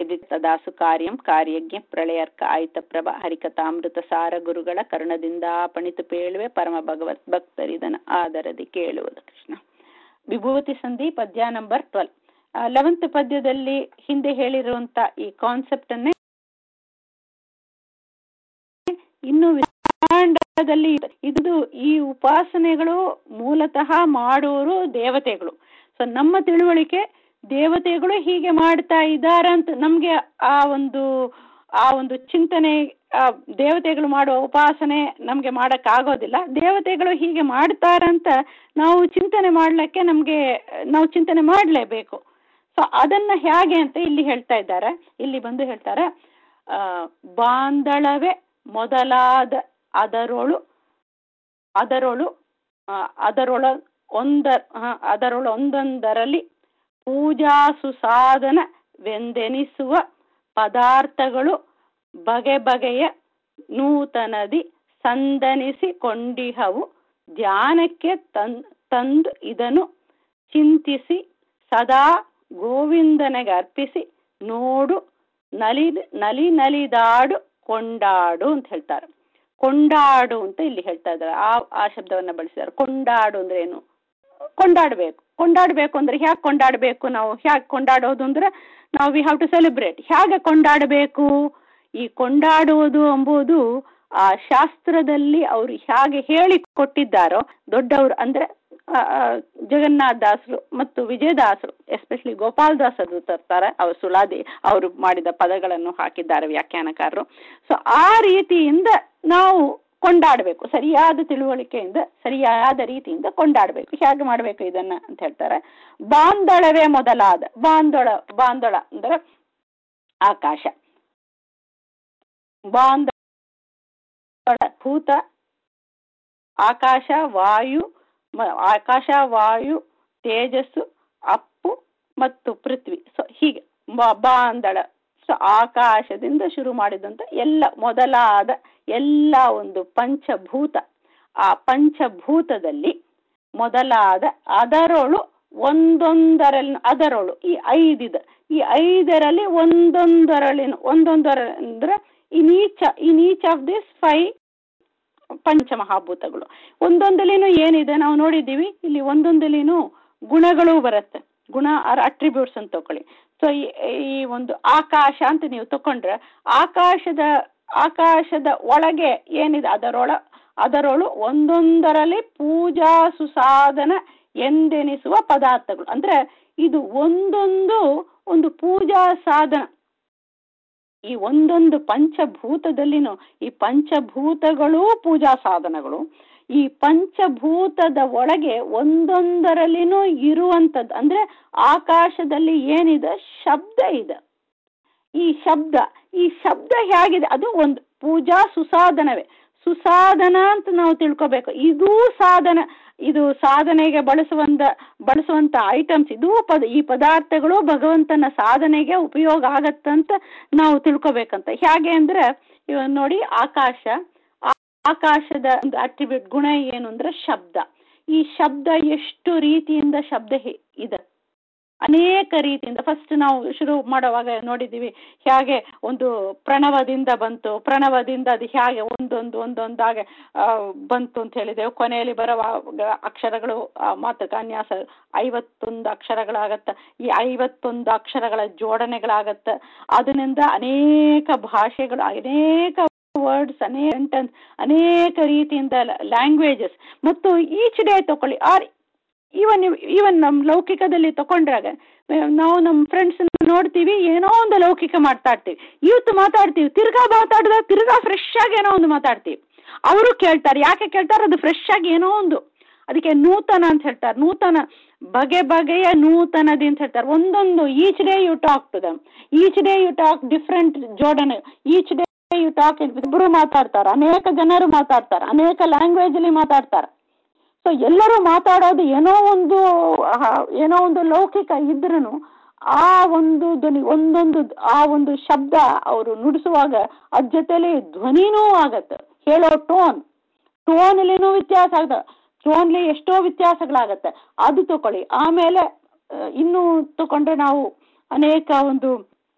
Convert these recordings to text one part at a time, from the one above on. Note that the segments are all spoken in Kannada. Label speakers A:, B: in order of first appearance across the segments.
A: ತದಾಸು ಕಾರ್ಯಂ ಕಾರ್ಯಜ್ಞ ಪ್ರಳಯರ್ಕ ಆಯ್ತ ಪ್ರಭ ಹರಿಕಥಾಮೃತ ಸಾರ ಗುರುಗಳ ಕರ್ಣದಿಂದ ಪಣಿತು ಪೇಳುವೆ ಪರಮ ಭಗವತ್ ಭಕ್ತರಿದನ ಆದರದಿ ಕೇಳುವುದು ಕೃಷ್ಣ ವಿಭೂತಿ ಸಂಧಿ ಪದ್ಯ ನಂಬರ್ ಟ್ವೆಲ್ ಲೆವೆಂತ್ ಪದ್ಯದಲ್ಲಿ ಹಿಂದೆ ಹೇಳಿರುವಂತ ಈ ಕಾನ್ಸೆಪ್ಟ್ ಅನ್ನೇ ಇನ್ನು ವಿಧಾನದಲ್ಲಿ ಇದು ಈ ಉಪಾಸನೆಗಳು ಮೂಲತಃ ಮಾಡುವರು ದೇವತೆಗಳು ಸೊ ನಮ್ಮ ತಿಳುವಳಿಕೆ ದೇವತೆಗಳು ಹೀಗೆ ಮಾಡ್ತಾ ಇದ್ದಾರಂತ ನಮ್ಗೆ ಆ ಒಂದು ಆ ಒಂದು ಚಿಂತನೆ ದೇವತೆಗಳು ಮಾಡುವ ಉಪಾಸನೆ ನಮಗೆ ಮಾಡೋಕ್ಕಾಗೋದಿಲ್ಲ ದೇವತೆಗಳು ಹೀಗೆ ಮಾಡ್ತಾರಂತ ನಾವು ಚಿಂತನೆ ಮಾಡಲಿಕ್ಕೆ ನಮಗೆ ನಾವು ಚಿಂತನೆ ಮಾಡಲೇಬೇಕು ಸೊ ಅದನ್ನು ಹೇಗೆ ಅಂತ ಇಲ್ಲಿ ಹೇಳ್ತಾ ಇದ್ದಾರೆ ಇಲ್ಲಿ ಬಂದು ಹೇಳ್ತಾರೆ ಬಾಂದಳವೇ ಮೊದಲಾದ ಅದರೊಳು ಅದರೊಳು ಅದರೊಳ ಒಂದ ಅದರೊಳ ಒಂದೊಂದರಲ್ಲಿ ಪೂಜಾ ಸುಸಾಧನವೆಂದೆನಿಸುವ ಪದಾರ್ಥಗಳು ಬಗೆ ಬಗೆಯ ನೂತನದಿ ಸಂದನಿಸಿಕೊಂಡಿಹವು ಧ್ಯಾನಕ್ಕೆ ತನ್ ತಂದು ಇದನ್ನು ಚಿಂತಿಸಿ ಸದಾ ಗೋವಿಂದನಿಗೆ ಅರ್ಪಿಸಿ ನೋಡು ನಲಿ ನಲಿ ನಲಿದಾಡು ಕೊಂಡಾಡು ಅಂತ ಹೇಳ್ತಾರೆ ಕೊಂಡಾಡು ಅಂತ ಇಲ್ಲಿ ಹೇಳ್ತಾ ಇದ್ದಾರೆ ಆ ಆ ಶಬ್ದವನ್ನ ಬಳಸಿದ್ದಾರೆ ಕೊಂಡಾಡು ಅಂದ್ರೆ ಏನು ಕೊಂಡಾಡಬೇಕು ಕೊಂಡಾಡಬೇಕು ಅಂದ್ರೆ ಹೇಗೆ ಕೊಂಡಾಡಬೇಕು ನಾವು ಹೇಗೆ ಕೊಂಡಾಡೋದು ಅಂದ್ರೆ ನಾವು ವಿ ಹ್ಯಾವ್ ಟು ಸೆಲೆಬ್ರೇಟ್ ಹೇಗೆ ಕೊಂಡಾಡಬೇಕು ಈ ಕೊಂಡಾಡುವುದು ಎಂಬುದು ಆ ಶಾಸ್ತ್ರದಲ್ಲಿ ಅವರು ಹೇಗೆ ಹೇಳಿ ಕೊಟ್ಟಿದ್ದಾರೋ ದೊಡ್ಡವರು ಅಂದ್ರೆ ಜಗನ್ನಾಥ ದಾಸರು ಮತ್ತು ವಿಜಯದಾಸರು ಎಸ್ಪೆಷಲಿ ಗೋಪಾಲ್ ದಾಸರು ತರ್ತಾರೆ ಅವರು ಸುಳಾದಿ ಅವರು ಮಾಡಿದ ಪದಗಳನ್ನು ಹಾಕಿದ್ದಾರೆ ವ್ಯಾಖ್ಯಾನಕಾರರು ಸೊ ಆ ರೀತಿಯಿಂದ ನಾವು ಕೊಂಡಾಡಬೇಕು ಸರಿಯಾದ ತಿಳುವಳಿಕೆಯಿಂದ ಸರಿಯಾದ ರೀತಿಯಿಂದ ಕೊಂಡಾಡಬೇಕು ಹೇಗೆ ಮಾಡಬೇಕು ಇದನ್ನ ಅಂತ ಹೇಳ್ತಾರೆ ಬಾಂದಳವೇ ಮೊದಲಾದ ಬಾಂದೊಳ ಬಾಂದೊಳ ಅಂದ್ರೆ ಆಕಾಶ ಬಾಂದಳ ಭೂತ ಆಕಾಶ ವಾಯು ಆಕಾಶ ವಾಯು ತೇಜಸ್ಸು ಅಪ್ಪು ಮತ್ತು ಪೃಥ್ವಿ ಸೊ ಹೀಗೆ ಬಾಂದಳ ಸೊ ಆಕಾಶದಿಂದ ಶುರು ಮಾಡಿದಂತ ಎಲ್ಲ ಮೊದಲಾದ ಎಲ್ಲ ಒಂದು ಪಂಚಭೂತ ಆ ಪಂಚಭೂತದಲ್ಲಿ ಮೊದಲಾದ ಅದರೊಳು ಒಂದೊಂದರಲ್ಲಿ ಅದರೊಳು ಈ ಐದಿದ ಈ ಐದರಲ್ಲಿ ಒಂದೊಂದರಳಿನ ಒಂದೊಂದರ ಅಂದ್ರೆ in each in each of this five ಪಂಚಮಹಾಭೂತಗಳು ಒಂದೊಂದಲಿನೂ ಏನಿದೆ ನಾವು ನೋಡಿದ್ದೀವಿ ಇಲ್ಲಿ ಒಂದೊಂದಲಿನೂ ಗುಣಗಳು ಬರುತ್ತೆ ಗುಣ ಆರ್ ಅಟ್ರಿಬ್ಯೂಟ್ಸ್ ಅಂತ ತಗೊಳ್ಳಿ ಸೊ ಈ ಒಂದು ಆಕಾಶ ಅಂತ ನೀವು ತಕೊಂಡ್ರೆ ಆಕಾಶದ ಆಕಾಶದ ಒಳಗೆ ಏನಿದೆ ಅದರೊಳ ಅದರೊಳು ಒಂದೊಂದರಲ್ಲಿ ಪೂಜಾ ಸುಸಾಧನ ಎಂದೆನಿಸುವ ಪದಾರ್ಥಗಳು ಅಂದ್ರೆ ಇದು ಒಂದೊಂದು ಒಂದು ಪೂಜಾ ಸಾಧನ ಈ ಒಂದೊಂದು ಪಂಚಭೂತದಲ್ಲಿನೂ ಈ ಪಂಚಭೂತಗಳೂ ಪೂಜಾ ಸಾಧನಗಳು ಈ ಪಂಚಭೂತದ ಒಳಗೆ ಒಂದೊಂದರಲ್ಲಿನೂ ಇರುವಂಥದ್ದು ಅಂದ್ರೆ ಆಕಾಶದಲ್ಲಿ ಏನಿದೆ ಶಬ್ದ ಇದೆ ಈ ಶಬ್ದ ಈ ಶಬ್ದ ಹೇಗಿದೆ ಅದು ಒಂದು ಪೂಜಾ ಸುಸಾಧನವೇ ಸುಸಾಧನ ಅಂತ ನಾವು ತಿಳ್ಕೊಬೇಕು ಇದೂ ಸಾಧನ ಇದು ಸಾಧನೆಗೆ ಬಳಸುವಂತ ಬಳಸುವಂತ ಐಟಮ್ಸ್ ಇದೂ ಪದ ಈ ಪದಾರ್ಥಗಳು ಭಗವಂತನ ಸಾಧನೆಗೆ ಉಪಯೋಗ ಆಗತ್ತಂತ ನಾವು ತಿಳ್ಕೊಬೇಕಂತ ಹೇಗೆ ಅಂದ್ರೆ ಇವಾಗ ನೋಡಿ ಆಕಾಶ ಆಕಾಶದ ಒಂದು ಅಟ್ರಿಬ್ಯೂಟ್ ಗುಣ ಏನು ಅಂದ್ರೆ ಶಬ್ದ ಈ ಶಬ್ದ ಎಷ್ಟು ರೀತಿಯಿಂದ ಶಬ್ದ ಇದೆ ಅನೇಕ ರೀತಿಯಿಂದ ಫಸ್ಟ್ ನಾವು ಶುರು ಮಾಡುವಾಗ ನೋಡಿದ್ದೀವಿ ಹೇಗೆ ಒಂದು ಪ್ರಣವದಿಂದ ಬಂತು ಪ್ರಣವದಿಂದ ಅದು ಹೇಗೆ ಒಂದೊಂದು ಒಂದೊಂದಾಗೆ ಬಂತು ಅಂತ ಹೇಳಿದೆವು ಕೊನೆಯಲ್ಲಿ ಬರುವ ಅಕ್ಷರಗಳು ಮಾತು ಕನ್ಯಾಸ ಐವತ್ತೊಂದು ಅಕ್ಷರಗಳಾಗತ್ತೆ ಈ ಐವತ್ತೊಂದು ಅಕ್ಷರಗಳ ಜೋಡಣೆಗಳಾಗತ್ತೆ ಅದರಿಂದ ಅನೇಕ ಭಾಷೆಗಳು ಅನೇಕ ವರ್ಡ್ಸ್ ಅನೇಕ ಸೆಂಟೆನ್ಸ್ ಅನೇಕ ರೀತಿಯಿಂದ ಲ್ಯಾಂಗ್ವೇಜಸ್ ಮತ್ತು ಈಚ್ ಡೇ ತಗೊಳ್ಳಿ ಆರ್ ಈವನ್ ಈವನ್ ನಮ್ಮ ಲೌಕಿಕದಲ್ಲಿ ತಗೊಂಡ್ರಾಗ ನಾವು ನಮ್ಮ ಫ್ರೆಂಡ್ಸ್ ನೋಡ್ತೀವಿ ಏನೋ ಒಂದು ಲೌಕಿಕ ಮಾತಾಡ್ತೀವಿ ಇವತ್ತು ಮಾತಾಡ್ತೀವಿ ತಿರ್ಗಾ ಮಾತಾಡಿದಾಗ ತಿರ್ಗಾ ಫ್ರೆಶ್ ಆಗಿ ಏನೋ ಒಂದು ಮಾತಾಡ್ತೀವಿ ಅವರು ಕೇಳ್ತಾರೆ ಯಾಕೆ ಕೇಳ್ತಾರೆ ಅದು ಫ್ರೆಶ್ ಆಗಿ ಏನೋ ಒಂದು ಅದಕ್ಕೆ ನೂತನ ಅಂತ ಹೇಳ್ತಾರೆ ನೂತನ ಬಗೆ ಬಗೆಯ ನೂತನದಿ ಅಂತ ಹೇಳ್ತಾರೆ ಒಂದೊಂದು each day you talk to them each day you talk different ಜೋಡಣೆ ಈಚ್ ಡೇ ಯು ಟಾಕ್ ಇಬ್ಬರು ಮಾತಾಡ್ತಾರೆ ಅನೇಕ ಜನರು ಮಾತಾಡ್ತಾರೆ ಅನೇಕ ಲ್ಯಾಂಗ್ವೇಜ್ ಅಲ್ಲಿ ಮಾತಾಡ್ತಾರೆ ಸೊ ಎಲ್ಲರೂ ಮಾತಾಡೋದು ಏನೋ ಒಂದು ಏನೋ ಒಂದು ಲೌಕಿಕ ಇದ್ರೂ ಆ ಒಂದು ಧ್ವನಿ ಒಂದೊಂದು ಆ ಒಂದು ಶಬ್ದ ಅವರು ನುಡಿಸುವಾಗ ಅದ್ರ ಜೊತೆಲಿ ಧ್ವನಿನೂ ಆಗತ್ತೆ ಹೇಳೋ ಟೋನ್ ಟೋನಲ್ಲಿನೂ ವ್ಯತ್ಯಾಸ ಆಗುತ್ತೆ ಟೋನ್ಲಿ ಎಷ್ಟೋ ವ್ಯತ್ಯಾಸಗಳಾಗತ್ತೆ ಅದು ತಗೊಳ್ಳಿ ಆಮೇಲೆ ಇನ್ನೂ ತಗೊಂಡ್ರೆ ನಾವು ಅನೇಕ ಒಂದು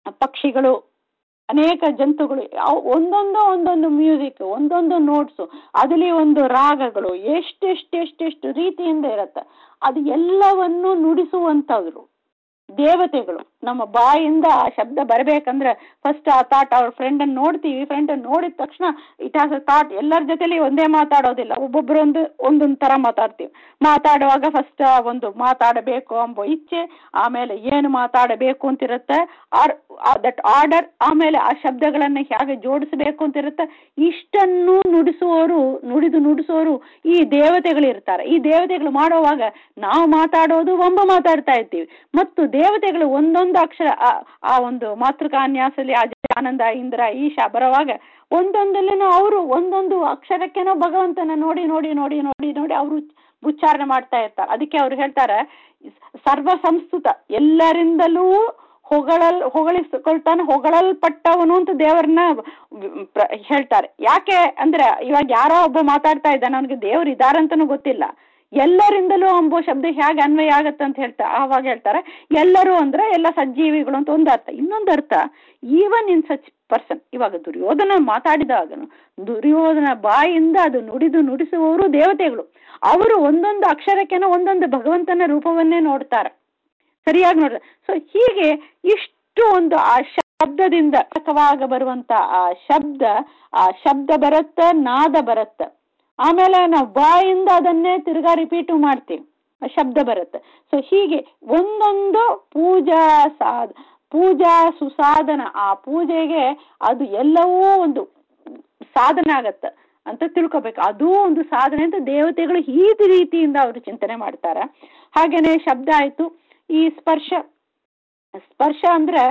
A: ಪಕ್ಷಿಗಳು ಅನೇಕ ಜಂತುಗಳು ಅವ್ ಒಂದೊಂದು ಒಂದೊಂದು ಮ್ಯೂಸಿಕ್ ಒಂದೊಂದು ನೋಟ್ಸು ಅದರಲ್ಲಿ ಒಂದು ರಾಗಗಳು ಎಷ್ಟೆಷ್ಟೆಷ್ಟೆಷ್ಟು ರೀತಿಯಿಂದ ಇರುತ್ತೆ ಅದು ಎಲ್ಲವನ್ನು ನುಡಿಸುವಂಥವ್ರು ದೇವತೆಗಳು ನಮ್ಮ ಬಾಯಿಂದ ಆ ಶಬ್ದ ಬರಬೇಕಂದ್ರೆ ಫಸ್ಟ್ ಆ ಥಾಟ್ ಅವ್ರ ಫ್ರೆಂಡನ್ನು ನೋಡ್ತೀವಿ ಫ್ರೆಂಡನ್ನು ನೋಡಿದ ತಕ್ಷಣ ಇಟ್ ಹ್ಯಾಸ್ ಅ ಥಾಟ್ ಎಲ್ಲರ ಜೊತೆಲಿ ಒಂದೇ ಮಾತಾಡೋದಿಲ್ಲ ಒಬ್ಬೊಬ್ಬರು ಒಂದು ಒಂದೊಂದು ಥರ ಮಾತಾಡ್ತೀವಿ ಮಾತಾಡುವಾಗ ಫಸ್ಟ್ ಒಂದು ಮಾತಾಡಬೇಕು ಎಂಬ ಇಚ್ಛೆ ಆಮೇಲೆ ಏನು ಮಾತಾಡಬೇಕು ಅಂತಿರುತ್ತೆ ಆರ್ ದಟ್ ಆರ್ಡರ್ ಆಮೇಲೆ ಆ ಶಬ್ದಗಳನ್ನು ಹೇಗೆ ಜೋಡಿಸಬೇಕು ಅಂತಿರುತ್ತೆ ಇಷ್ಟನ್ನು ನುಡಿಸುವವರು ನುಡಿದು ನುಡಿಸೋರು ಈ ದೇವತೆಗಳಿರ್ತಾರೆ ಈ ದೇವತೆಗಳು ಮಾಡುವಾಗ ನಾವು ಮಾತಾಡೋದು ಒಬ್ಬ ಮಾತಾಡ್ತಾ ಇರ್ತೀವಿ ಮತ್ತು ದೇವತೆಗಳು ಒಂದೊಂದು ಅಕ್ಷರ ಆ ಒಂದು ಮಾತೃಕಾನ್ಯಾಸಲ್ಲಿ ಆ ಆನಂದ ಇಂದ್ರ ಈಶಾ ಬರುವಾಗ ಒಂದೊಂದಲ್ಲೂ ಅವರು ಒಂದೊಂದು ಅಕ್ಷರಕ್ಕೇನೋ ಭಗವಂತನ ನೋಡಿ ನೋಡಿ ನೋಡಿ ನೋಡಿ ನೋಡಿ ಅವರು ಉಚ್ಚಾರಣೆ ಮಾಡ್ತಾ ಇರ್ತಾರೆ ಅದಕ್ಕೆ ಅವ್ರು ಹೇಳ್ತಾರೆ ಸರ್ವ ಸಂಸ್ಕೃತ ಎಲ್ಲರಿಂದಲೂ ಹೊಗಳಲ್ ಹೊಗಳಿಸ್ಕೊಳ್ತಾನೆ ಹೊಗಳಲ್ಪಟ್ಟವನು ಅಂತ ದೇವರನ್ನ ಹೇಳ್ತಾರೆ ಯಾಕೆ ಅಂದ್ರೆ ಇವಾಗ ಯಾರೋ ಒಬ್ಬ ಮಾತಾಡ್ತಾ ಇದ್ದಾನೆ ಅವನಿಗೆ ದೇವ್ರು ಇದಾರಂತನೂ ಗೊತ್ತಿಲ್ಲ ಎಲ್ಲರಿಂದಲೂ ಅಂಬೋ ಶಬ್ದ ಹೇಗೆ ಅನ್ವಯ ಆಗತ್ತೆ ಅಂತ ಹೇಳ್ತಾ ಆವಾಗ ಹೇಳ್ತಾರೆ ಎಲ್ಲರೂ ಅಂದ್ರೆ ಎಲ್ಲ ಸಜ್ಜೀವಿಗಳು ಅಂತ ಒಂದು ಅರ್ಥ ಇನ್ನೊಂದು ಅರ್ಥ ಈವನ್ ಇನ್ ಸಚ್ ಪರ್ಸನ್ ಇವಾಗ ದುರ್ಯೋಧನ ಮಾತಾಡಿದಾಗ ದುರ್ಯೋಧನ ಬಾಯಿಂದ ಅದು ನುಡಿದು ನುಡಿಸುವವರು ದೇವತೆಗಳು ಅವರು ಒಂದೊಂದು ಅಕ್ಷರಕ್ಕೆನೋ ಒಂದೊಂದು ಭಗವಂತನ ರೂಪವನ್ನೇ ನೋಡ್ತಾರೆ ಸರಿಯಾಗಿ ನೋಡ್ತಾರೆ ಸೊ ಹೀಗೆ ಇಷ್ಟು ಒಂದು ಆ ಶಬ್ದದಿಂದ ಕಥವಾಗ ಬರುವಂತ ಆ ಶಬ್ದ ಆ ಶಬ್ದ ಬರುತ್ತೆ ನಾದ ಬರುತ್ತೆ ಆಮೇಲೆ ನಾವು ಬಾಯಿಂದ ಅದನ್ನೇ ತಿರ್ಗಾ ರಿಪೀಟು ಮಾಡ್ತೀವಿ ಶಬ್ದ ಬರುತ್ತೆ ಸೊ ಹೀಗೆ ಒಂದೊಂದು ಪೂಜಾ ಸಾಧ ಪೂಜಾ ಸುಸಾಧನ ಆ ಪೂಜೆಗೆ ಅದು ಎಲ್ಲವೂ ಒಂದು ಸಾಧನ ಆಗತ್ತೆ ಅಂತ ತಿಳ್ಕೊಬೇಕು ಅದೂ ಒಂದು ಸಾಧನೆ ಅಂತ ದೇವತೆಗಳು ಈ ರೀತಿಯಿಂದ ಅವರು ಚಿಂತನೆ ಮಾಡ್ತಾರೆ ಹಾಗೇನೆ ಶಬ್ದ ಆಯ್ತು ಈ ಸ್ಪರ್ಶ ಸ್ಪರ್ಶ ಅಂದ್ರೆ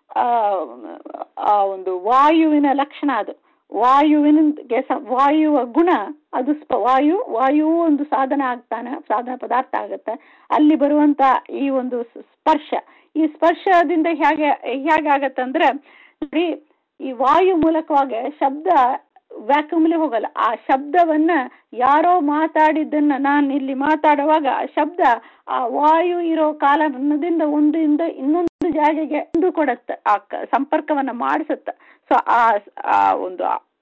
A: ಆ ಒಂದು ವಾಯುವಿನ ಲಕ್ಷಣ ಅದು ವಾಯುವಿನ ವಾಯುವ ಗುಣ ಅದು ಸ್ಪ ವಾಯು ವಾಯು ಒಂದು ಸಾಧನ ಆಗ್ತಾನೆ ಸಾಧನ ಪದಾರ್ಥ ಆಗುತ್ತೆ ಅಲ್ಲಿ ಬರುವಂತ ಈ ಒಂದು ಸ್ಪರ್ಶ ಈ ಸ್ಪರ್ಶದಿಂದ ಹೇಗೆ ಹೇಗಾಗತ್ತಂದ್ರೆ ನೋಡಿ ಈ ವಾಯು ಮೂಲಕವಾಗಿ ಶಬ್ದ ವ್ಯಾಕ್ಯೂಮ್ಲಿ ಹೋಗಲ್ಲ ಆ ಶಬ್ದವನ್ನ ಯಾರೋ ಮಾತಾಡಿದ್ದನ್ನ ನಾನು ಇಲ್ಲಿ ಮಾತಾಡುವಾಗ ಆ ಶಬ್ದ ಆ ವಾಯು ಇರೋ ಕಾಲದಿಂದ ಒಂದಿಂದ ಇನ್ನೊಂದು ಜಾಗೆಗೆ ಒಂದು ಕೊಡತ್ತೆ ಆ ಸಂಪರ್ಕವನ್ನ ಮಾಡಿಸುತ್ತೆ ಸೊ ಆ ಆ ಒಂದು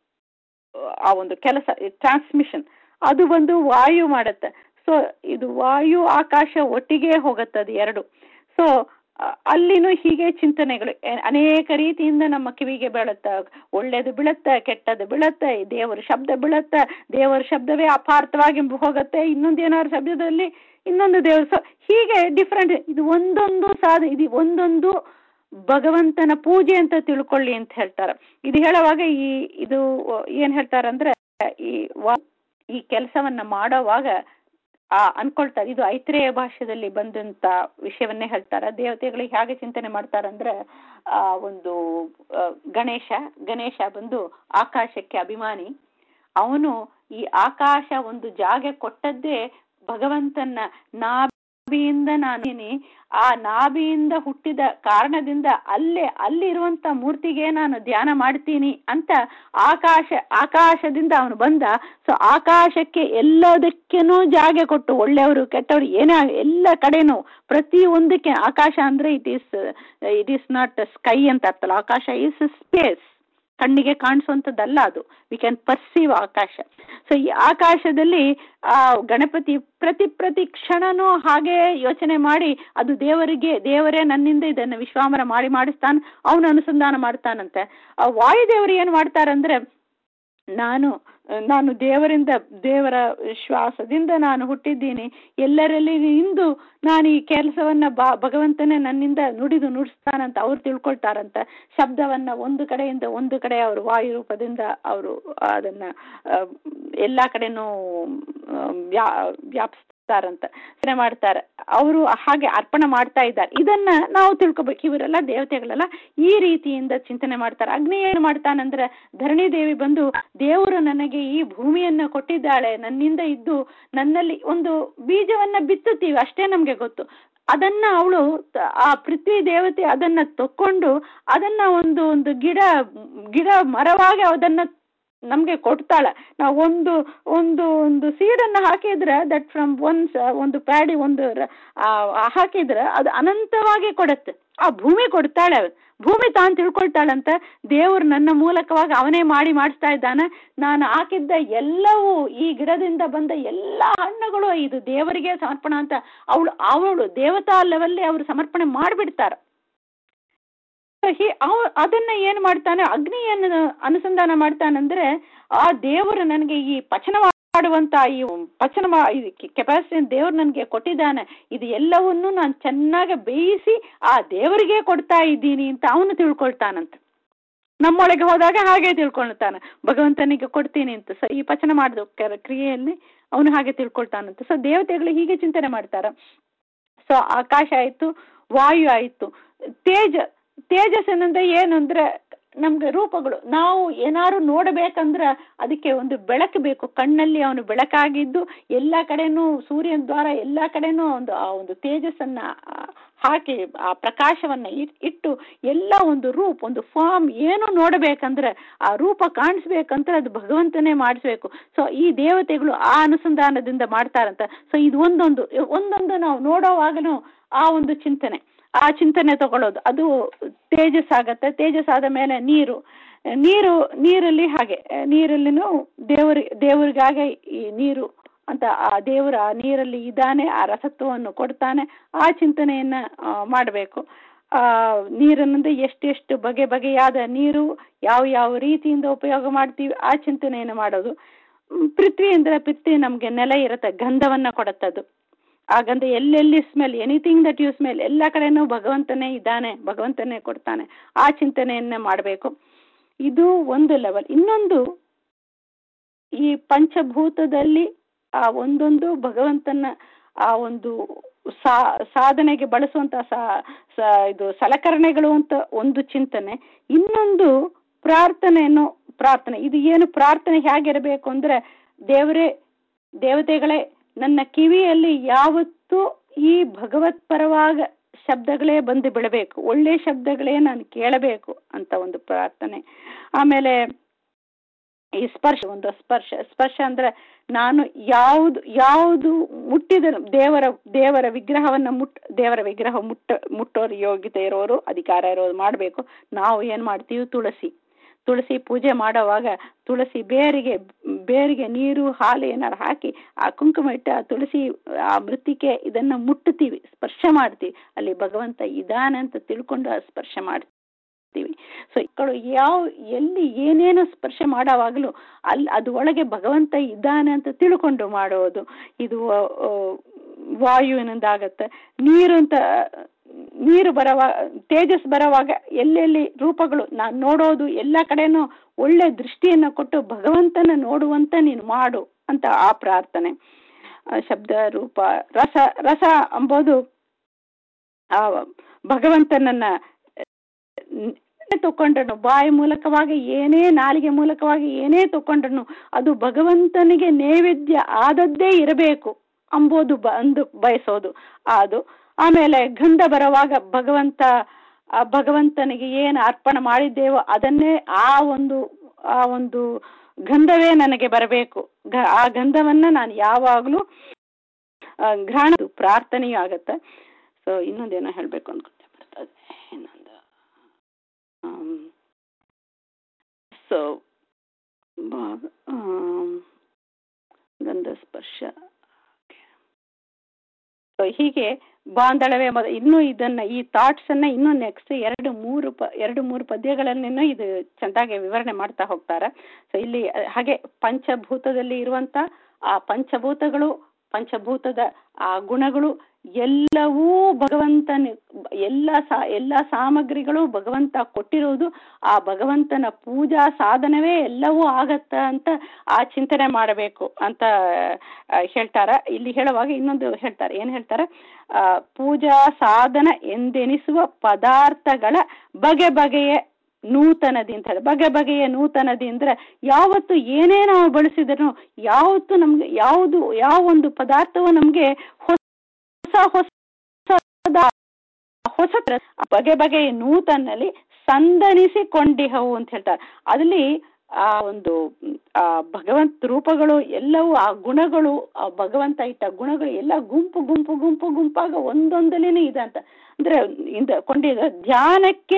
A: ಆ ಒಂದು ಕೆಲಸ ಟ್ರಾನ್ಸ್ಮಿಷನ್ ಅದು ಒಂದು ವಾಯು ಮಾಡುತ್ತೆ ಸೊ ಇದು ವಾಯು ಆಕಾಶ ಒಟ್ಟಿಗೆ ಹೋಗುತ್ತೆ ಅದು ಎರಡು ಸೊ ಅಲ್ಲಿನೂ ಹೀಗೆ ಚಿಂತನೆಗಳು ಅನೇಕ ರೀತಿಯಿಂದ ನಮ್ಮ ಕಿವಿಗೆ ಬೀಳುತ್ತೆ ಒಳ್ಳೇದು ಬೀಳುತ್ತೆ ಕೆಟ್ಟದ್ದು ಬೀಳುತ್ತೆ ದೇವರ ಶಬ್ದ ಬೀಳುತ್ತೆ ದೇವರ ಶಬ್ದವೇ ಅಪಾರ್ಥವಾಗಿ ಹೋಗುತ್ತೆ ಇನ್ನೊಂದು ಏನಾದ್ರು ಶಬ್ದದಲ್ಲಿ ಇನ್ನೊಂದು ದೇವರು ಸೊ ಹೀಗೆ ಡಿಫ್ರೆಂಟ್ ಇದು ಒಂದೊಂದು ಸಾಧ ಇದು ಒಂದೊಂದು ಭಗವಂತನ ಪೂಜೆ ಅಂತ ತಿಳ್ಕೊಳ್ಳಿ ಅಂತ ಹೇಳ್ತಾರೆ ಇದು ಹೇಳುವಾಗ ಈ ಇದು ಏನ್ ಹೇಳ್ತಾರಂದ್ರೆ ಈ ಈ ಕೆಲಸವನ್ನ ಮಾಡೋವಾಗ ಆ ಅನ್ಕೊಳ್ತಾರೆ ಇದು ಐತ್ರೇಯ ಭಾಷೆಯಲ್ಲಿ ಬಂದಂತ ವಿಷಯವನ್ನೇ ಹೇಳ್ತಾರೆ ದೇವತೆಗಳಿಗೆ ಹೇಗೆ ಚಿಂತನೆ ಮಾಡ್ತಾರಂದ್ರೆ ಆ ಒಂದು ಗಣೇಶ ಗಣೇಶ ಬಂದು ಆಕಾಶಕ್ಕೆ ಅಭಿಮಾನಿ ಅವನು ಈ ಆಕಾಶ ಒಂದು ಜಾಗ ಕೊಟ್ಟದ್ದೇ ಭಗವಂತನ ನಾಭಿಯಿಂದ ನಾನೇನಿ ಆ ನಾಭಿಯಿಂದ ಹುಟ್ಟಿದ ಕಾರಣದಿಂದ ಅಲ್ಲೇ ಅಲ್ಲಿರುವಂತ ಮೂರ್ತಿಗೆ ನಾನು ಧ್ಯಾನ ಮಾಡ್ತೀನಿ ಅಂತ ಆಕಾಶ ಆಕಾಶದಿಂದ ಅವನು ಬಂದ ಸೊ ಆಕಾಶಕ್ಕೆ ಎಲ್ಲದಕ್ಕೇನೂ ಜಾಗ ಕೊಟ್ಟು ಒಳ್ಳೆಯವರು ಕೆಟ್ಟವರು ಏನೇ ಎಲ್ಲ ಕಡೆನೂ ಪ್ರತಿ ಒಂದಕ್ಕೆ ಆಕಾಶ ಅಂದ್ರೆ it is it is not sky ಅಂತ ಅರ್ಥಲ್ಲ ಆಕಾಶ ಈಸ್ ಸ್ಪೇಸ್ ಕಣ್ಣಿಗೆ ಕಾಣಿಸುವಂಥದ್ದಲ್ಲ ಅದು ವಿ ಕ್ಯಾನ್ ಪರ್ಸೀವ್ ಆಕಾಶ ಸೊ ಈ ಆಕಾಶದಲ್ಲಿ ಆ ಗಣಪತಿ ಪ್ರತಿ ಪ್ರತಿ ಕ್ಷಣನೂ ಹಾಗೆ ಯೋಚನೆ ಮಾಡಿ ಅದು ದೇವರಿಗೆ ದೇವರೇ ನನ್ನಿಂದ ಇದನ್ನು ವಿಶ್ವಾಮರ ಮಾಡಿ ಮಾಡಿಸ್ತಾನೆ ಅವನು ಅನುಸಂಧಾನ ಮಾಡ್ತಾನಂತೆ ಆ ವಾಯುದೇವರು ಏನು ಮಾಡ್ತಾರಂದ್ರೆ ನಾನು ನಾನು ದೇವರಿಂದ ದೇವರ ಶ್ವಾಸದಿಂದ ನಾನು ಹುಟ್ಟಿದ್ದೀನಿ ಎಲ್ಲರಲ್ಲಿ ಇಂದು ನಾನು ಈ ಕೆಲಸವನ್ನ ಬಾ ಭಗವಂತನೇ ನನ್ನಿಂದ ನುಡಿದು ನುಡಿಸ್ತಾನಂತ ಅವ್ರು ತಿಳ್ಕೊಳ್ತಾರಂತ ಶಬ್ದವನ್ನ ಒಂದು ಕಡೆಯಿಂದ ಒಂದು ಕಡೆ ಅವರು ವಾಯು ರೂಪದಿಂದ ಅವರು ಅದನ್ನ ಎಲ್ಲಾ ಕಡೆನೂ ವ್ಯಾ ವ್ಯಾಪಿಸ್ತಾರಂತ ಮಾಡ್ತಾರೆ ಅವರು ಹಾಗೆ ಅರ್ಪಣೆ ಮಾಡ್ತಾ ಇದ್ದಾರೆ ಇದನ್ನ ನಾವು ತಿಳ್ಕೊಬೇಕು ಇವರೆಲ್ಲ ದೇವತೆಗಳೆಲ್ಲ ಈ ರೀತಿಯಿಂದ ಚಿಂತನೆ ಮಾಡ್ತಾರೆ ಅಗ್ನಿ ಏನು ಮಾಡ್ತಾನಂದ್ರೆ ಧರಣಿ ದೇವಿ ಬಂದು ದೇವರು ನನಗೆ ಈ ಭೂಮಿಯನ್ನ ಕೊಟ್ಟಿದ್ದಾಳೆ ನನ್ನಿಂದ ಇದ್ದು ನನ್ನಲ್ಲಿ ಒಂದು ಬೀಜವನ್ನ ಬಿತ್ತುತ್ತೀವಿ ಅಷ್ಟೇ ನಮ್ಗೆ ಗೊತ್ತು ಅದನ್ನ ಅವಳು ಆ ಪೃಥ್ವಿ ದೇವತೆ ಅದನ್ನ ತಕ್ಕೊಂಡು ಅದನ್ನ ಒಂದು ಒಂದು ಗಿಡ ಗಿಡ ಮರವಾಗಿ ಅದನ್ನ ನಮ್ಗೆ ಕೊಡ್ತಾಳೆ ನಾವು ಒಂದು ಒಂದು ಒಂದು ಸೀಡನ್ನು ಹಾಕಿದ್ರೆ ದಟ್ ಫ್ರಮ್ ಒನ್ಸ್ ಒಂದು ಪ್ಯಾಡಿ ಒಂದು ಹಾಕಿದ್ರೆ ಅದು ಅನಂತವಾಗಿ ಕೊಡುತ್ತೆ ಆ ಭೂಮಿ ಕೊಡ್ತಾಳೆ ಭೂಮಿ ತಾನು ತಿಳ್ಕೊಳ್ತಾಳಂತ ದೇವರು ನನ್ನ ಮೂಲಕವಾಗಿ ಅವನೇ ಮಾಡಿ ಮಾಡಿಸ್ತಾ ಇದ್ದಾನೆ ನಾನು ಹಾಕಿದ್ದ ಎಲ್ಲವೂ ಈ ಗಿಡದಿಂದ ಬಂದ ಎಲ್ಲ ಹಣ್ಣುಗಳು ಇದು ದೇವರಿಗೆ ಸಮರ್ಪಣ ಅಂತ ಅವಳು ಅವಳು ದೇವತಾ ಲೆವೆಲ್ಲಿ ಅವರು ಸಮರ್ಪಣೆ ಮಾಡಿಬಿಡ್ತಾರೆ ಅವ ಅದನ್ನ ಏನ್ ಮಾಡ್ತಾನೆ ಅಗ್ನಿಯನ್ನು ಅನುಸಂಧಾನ ಮಾಡ್ತಾನಂದ್ರೆ ಆ ದೇವರು ನನಗೆ ಈ ಪಚನ ಮಾಡುವಂತ ಈ ಪಚನ ಕೆಪಾಸಿಟಿ ದೇವ್ರು ನನಗೆ ಕೊಟ್ಟಿದ್ದಾನೆ ಇದು ಎಲ್ಲವನ್ನೂ ನಾನು ಚೆನ್ನಾಗಿ ಬೇಯಿಸಿ ಆ ದೇವರಿಗೆ ಕೊಡ್ತಾ ಇದ್ದೀನಿ ಅಂತ ಅವನು ತಿಳ್ಕೊಳ್ತಾನಂತ ನಮ್ಮೊಳಗೆ ಹೋದಾಗ ಹಾಗೆ ತಿಳ್ಕೊಳ್ತಾನೆ ಭಗವಂತನಿಗೆ ಕೊಡ್ತೀನಿ ಅಂತ ಸೊ ಈ ಪಚನ ಮಾಡಿದ ಕ್ರಿಯೆಯಲ್ಲಿ ಅವನು ಹಾಗೆ ತಿಳ್ಕೊಳ್ತಾನಂತ ಸೊ ದೇವತೆಗಳು ಹೀಗೆ ಚಿಂತನೆ ಮಾಡ್ತಾರ ಸೊ ಆಕಾಶ ಆಯ್ತು ವಾಯು ಆಯ್ತು ತೇಜ ತೇಜಸ್ಸಿನಿಂದ ಏನು ಅಂದ್ರೆ ನಮ್ಗೆ ರೂಪಗಳು ನಾವು ಏನಾದ್ರು ನೋಡಬೇಕಂದ್ರೆ ಅದಕ್ಕೆ ಒಂದು ಬೆಳಕು ಬೇಕು ಕಣ್ಣಲ್ಲಿ ಅವನು ಬೆಳಕಾಗಿದ್ದು ಎಲ್ಲ ಕಡೆನೂ ಸೂರ್ಯನ ದ್ವಾರ ಎಲ್ಲ ಕಡೆನೂ ಒಂದು ಆ ಒಂದು ತೇಜಸ್ಸನ್ನ ಹಾಕಿ ಆ ಪ್ರಕಾಶವನ್ನ ಇಟ್ಟು ಎಲ್ಲ ಒಂದು ರೂಪ ಒಂದು ಫಾರ್ಮ್ ಏನು ನೋಡಬೇಕಂದ್ರೆ ಆ ರೂಪ ಕಾಣಿಸ್ಬೇಕಂದ್ರೆ ಅದು ಭಗವಂತನೇ ಮಾಡಿಸ್ಬೇಕು ಸೊ ಈ ದೇವತೆಗಳು ಆ ಅನುಸಂಧಾನದಿಂದ ಮಾಡ್ತಾರಂತ ಸೊ ಇದು ಒಂದೊಂದು ಒಂದೊಂದು ನಾವು ನೋಡೋವಾಗನು ಆ ಒಂದು ಚಿಂತನೆ ಆ ಚಿಂತನೆ ತಗೊಳ್ಳೋದು ಅದು ತೇಜಸ್ ಆಗತ್ತೆ ತೇಜಸ್ ಆದ ಮೇಲೆ ನೀರು ನೀರು ನೀರಲ್ಲಿ ಹಾಗೆ ನೀರಲ್ಲಿನೂ ದೇವರಿ ದೇವರಿಗಾಗೆ ಈ ನೀರು ಅಂತ ಆ ದೇವರು ಆ ನೀರಲ್ಲಿ ಇದ್ದಾನೆ ಆ ರಸತ್ವವನ್ನು ಕೊಡ್ತಾನೆ ಆ ಚಿಂತನೆಯನ್ನ ಮಾಡಬೇಕು ಆ ನೀರನ್ನಂದ್ರೆ ಎಷ್ಟೆಷ್ಟು ಬಗೆ ಬಗೆಯಾದ ನೀರು ಯಾವ ಯಾವ ರೀತಿಯಿಂದ ಉಪಯೋಗ ಮಾಡ್ತೀವಿ ಆ ಚಿಂತನೆಯನ್ನು ಮಾಡೋದು ಪೃಥ್ವಿ ಅಂದ್ರೆ ಪೃಥ್ವಿ ನಮ್ಗೆ ನೆಲೆ ಇರುತ್ತೆ ಗಂಧವನ್ನ ಕೊಡುತ್ತದು ಆ ಗಂಧ ಎಲ್ಲೆಲ್ಲಿ smell anything that you smell ಎಲ್ಲ ಕಡೆನೂ ಭಗವಂತನೇ ಇದ್ದಾನೆ ಭಗವಂತನೇ ಕೊಡ್ತಾನೆ ಆ ಚಿಂತನೆಯನ್ನೇ ಮಾಡಬೇಕು ಇದು ಒಂದು ಲೆವೆಲ್ ಇನ್ನೊಂದು ಈ ಪಂಚಭೂತದಲ್ಲಿ ಆ ಒಂದೊಂದು ಭಗವಂತನ ಆ ಒಂದು ಸಾ ಸಾಧನೆಗೆ ಬಳಸುವಂತ ಸಾ ಇದು ಸಲಕರಣೆಗಳು ಅಂತ ಒಂದು ಚಿಂತನೆ ಇನ್ನೊಂದು ಪ್ರಾರ್ಥನೆಯನ್ನು ಪ್ರಾರ್ಥನೆ ಇದು ಏನು ಪ್ರಾರ್ಥನೆ ಹೇಗಿರಬೇಕು ಅಂದ್ರೆ ದೇವರೇ ದೇವತೆಗಳೇ ನನ್ನ ಕಿವಿಯಲ್ಲಿ ಯಾವತ್ತೂ ಈ ಭಗವತ್ ಪರವಾಗ ಶಬ್ದಗಳೇ ಬಂದು ಬಿಡಬೇಕು ಒಳ್ಳೆ ಶಬ್ದಗಳೇ ನಾನು ಕೇಳಬೇಕು ಅಂತ ಒಂದು ಪ್ರಾರ್ಥನೆ ಆಮೇಲೆ ಈ ಸ್ಪರ್ಶ ಒಂದು ಸ್ಪರ್ಶ ಸ್ಪರ್ಶ ಅಂದ್ರೆ ನಾನು ಯಾವುದು ಯಾವುದು ಮುಟ್ಟಿದ ದೇವರ ದೇವರ ವಿಗ್ರಹವನ್ನ ಮುಟ್ ದೇವರ ವಿಗ್ರಹ ಮುಟ್ಟ ಮುಟ್ಟೋರು ಯೋಗ್ಯತೆ ಇರೋರು ಅಧಿಕಾರ ಇರೋರು ಮಾಡಬೇಕು ನಾವು ಏನ್ ಮಾಡ್ತೀವಿ ತುಳಸಿ ತುಳಸಿ ಪೂಜೆ ಮಾಡೋವಾಗ ತುಳಸಿ ಬೇರಿಗೆ ಬೇರಿಗೆ ನೀರು ಹಾಲು ಏನಾರು ಹಾಕಿ ಆ ಕುಂಕುಮ ಇಟ್ಟು ಆ ತುಳಸಿ ಆ ಮೃತ್ತಿಕೆ ಇದನ್ನ ಮುಟ್ಟುತ್ತೀವಿ ಸ್ಪರ್ಶ ಮಾಡ್ತೀವಿ ಅಲ್ಲಿ ಭಗವಂತ ಇದಾನೆ ಅಂತ ತಿಳ್ಕೊಂಡು ಆ ಸ್ಪರ್ಶ ಮಾಡ್ತೀವಿ ಸೊ ಇಕ್ಕಳು ಯಾವ ಎಲ್ಲಿ ಏನೇನು ಸ್ಪರ್ಶ ಮಾಡೋವಾಗಲೂ ಅಲ್ಲಿ ಅದು ಒಳಗೆ ಭಗವಂತ ಇದ್ದಾನೆ ಅಂತ ತಿಳ್ಕೊಂಡು ಮಾಡೋದು ಇದು ವಾಯುವಿನಿಂದಾಗತ್ತೆ ನೀರು ಅಂತ ನೀರು ಬರವಾಗ ತೇಜಸ್ ಬರೋವಾಗ ಎಲ್ಲೆಲ್ಲಿ ರೂಪಗಳು ನಾನು ನೋಡೋದು ಎಲ್ಲ ಕಡೆನೂ ಒಳ್ಳೆ ದೃಷ್ಟಿಯನ್ನ ಕೊಟ್ಟು ಭಗವಂತನ ನೋಡುವಂತ ನೀನು ಮಾಡು ಅಂತ ಆ ಪ್ರಾರ್ಥನೆ ಶಬ್ದ ರೂಪ ರಸ ರಸ ಅಂಬೋದು ಆ ಭಗವಂತನನ್ನ ತಕೊಂಡ್ರನು ಬಾಯಿ ಮೂಲಕವಾಗಿ ಏನೇ ನಾಲಿಗೆ ಮೂಲಕವಾಗಿ ಏನೇ ತಕೊಂಡ್ರನು ಅದು ಭಗವಂತನಿಗೆ ನೈವೇದ್ಯ ಆದದ್ದೇ ಇರಬೇಕು ಅಂಬೋದು ಅಂದು ಬಯಸೋದು ಅದು ಆಮೇಲೆ ಗಂಧ ಬರುವಾಗ ಭಗವಂತ ಆ ಭಗವಂತನಿಗೆ ಏನು ಅರ್ಪಣೆ ಮಾಡಿದ್ದೇವೋ ಅದನ್ನೇ ಆ ಒಂದು ಆ ಒಂದು ಗಂಧವೇ ನನಗೆ ಬರಬೇಕು ಆ ಗಂಧವನ್ನ ನಾನು ಯಾವಾಗಲೂ ಗ್ರಹಣ ಪ್ರಾರ್ಥನೆಯೂ ಆಗತ್ತೆ ಸೊ ಇನ್ನೊಂದೇನೋ ಹೇಳಬೇಕು ಅನ್ಕೊಂಡೆ ಬರ್ತದೆ ಇನ್ನೊಂದು ಸೊ ಗಂಧ ಸ್ಪರ್ಶ ಹೀಗೆ ಬಾಂಧಳವೇ ಮೊದ ಇನ್ನೂ ಇದನ್ನ ಈ ಥಾಟ್ಸ್ ಅನ್ನ ಇನ್ನೂ ನೆಕ್ಸ್ಟ್ ಎರಡು ಮೂರು ಪ ಎರಡು ಮೂರು ಪದ್ಯಗಳನ್ನೇನೋ ಇದು ಚೆಂದಾಗಿ ವಿವರಣೆ ಮಾಡ್ತಾ ಹೋಗ್ತಾರೆ ಸೊ ಇಲ್ಲಿ ಹಾಗೆ ಪಂಚಭೂತದಲ್ಲಿ ಇರುವಂತ ಆ ಪಂಚಭೂತಗಳು ಪಂಚಭೂತದ ಆ ಗುಣಗಳು ಎಲ್ಲವೂ ಭಗವಂತನ ಎಲ್ಲ ಸಾ ಎಲ್ಲ ಸಾಮಗ್ರಿಗಳು ಭಗವಂತ ಕೊಟ್ಟಿರೋದು ಆ ಭಗವಂತನ ಪೂಜಾ ಸಾಧನವೇ ಎಲ್ಲವೂ ಆಗತ್ತ ಅಂತ ಆ ಚಿಂತನೆ ಮಾಡಬೇಕು ಅಂತ ಹೇಳ್ತಾರ ಇಲ್ಲಿ ಹೇಳುವಾಗ ಇನ್ನೊಂದು ಹೇಳ್ತಾರೆ ಏನ್ ಹೇಳ್ತಾರೆ ಆ ಪೂಜಾ ಸಾಧನ ಎಂದೆನಿಸುವ ಪದಾರ್ಥಗಳ ಬಗೆ ಬಗೆಯ ನೂತನದಿ ಅಂತ ಹೇಳಿ ಬಗೆ ಬಗೆಯ ನೂತನದಿ ಅಂದ್ರೆ ಯಾವತ್ತು ಏನೇ ನಾವು ಬಳಸಿದ್ರು ಯಾವತ್ತು ನಮ್ಗೆ ಯಾವುದು ಯಾವ ಒಂದು ಪದಾರ್ಥವು ನಮ್ಗೆ ಹೊಸ ಹೊಸ ಹೊಸ ಬಗೆ ಬಗೆಯ ನೂತನಲ್ಲಿ ಸಂದಣಿಸಿಕೊಂಡಿಹವು ಅಂತ ಹೇಳ್ತಾರೆ ಅದಲ್ಲಿ ಆ ಒಂದು ಆ ಭಗವಂತ ರೂಪಗಳು ಎಲ್ಲವೂ ಆ ಗುಣಗಳು ಆ ಭಗವಂತ ಇಟ್ಟ ಗುಣಗಳು ಎಲ್ಲ ಗುಂಪು ಗುಂಪು ಗುಂಪು ಗುಂಪಾಗ ಒಂದೊಂದಲೇನೆ ಇದೆ ಅಂತ ಅಂದ್ರೆ ಇಂದ ಕೊಂಡಿದ ಧ್ಯಾನಕ್ಕೆ